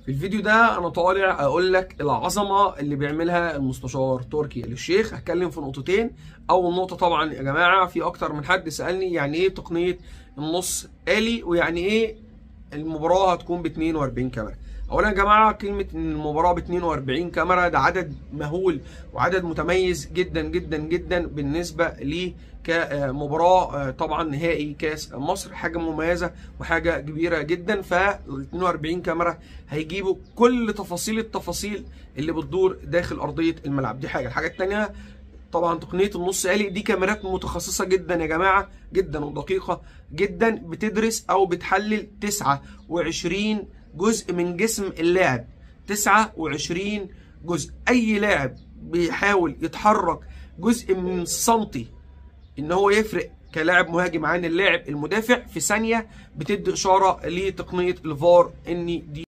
في الفيديو ده انا طالع اقول لك العظمه اللي بيعملها المستشار تركي آل الشيخ هتكلم في نقطتين اول نقطه طبعا يا جماعه في اكتر من حد سالني يعني ايه تقنيه النص آلي ويعني ايه المباراه هتكون ب 42 كاميرا اولا يا جماعه كلمه ان المباراه ب 42 كاميرا ده عدد مهول وعدد متميز جدا جدا جدا بالنسبه لي كمباراه طبعا نهائي كاس مصر حاجه مميزه وحاجه كبيره جدا ف 42 كاميرا هيجيبوا كل تفاصيل التفاصيل اللي بتدور داخل ارضيه الملعب دي حاجه الحاجه الثانيه طبعا تقنيه النص آلي دي كاميرات متخصصه جدا يا جماعه جدا ودقيقه جدا بتدرس او بتحلل 29 جزء من جسم اللاعب 29 جزء اي لاعب بيحاول يتحرك جزء من سنتي ان هو يفرق كلاعب مهاجم عن اللاعب المدافع في ثانيه بتدي اشاره لتقنيه الفار ان دي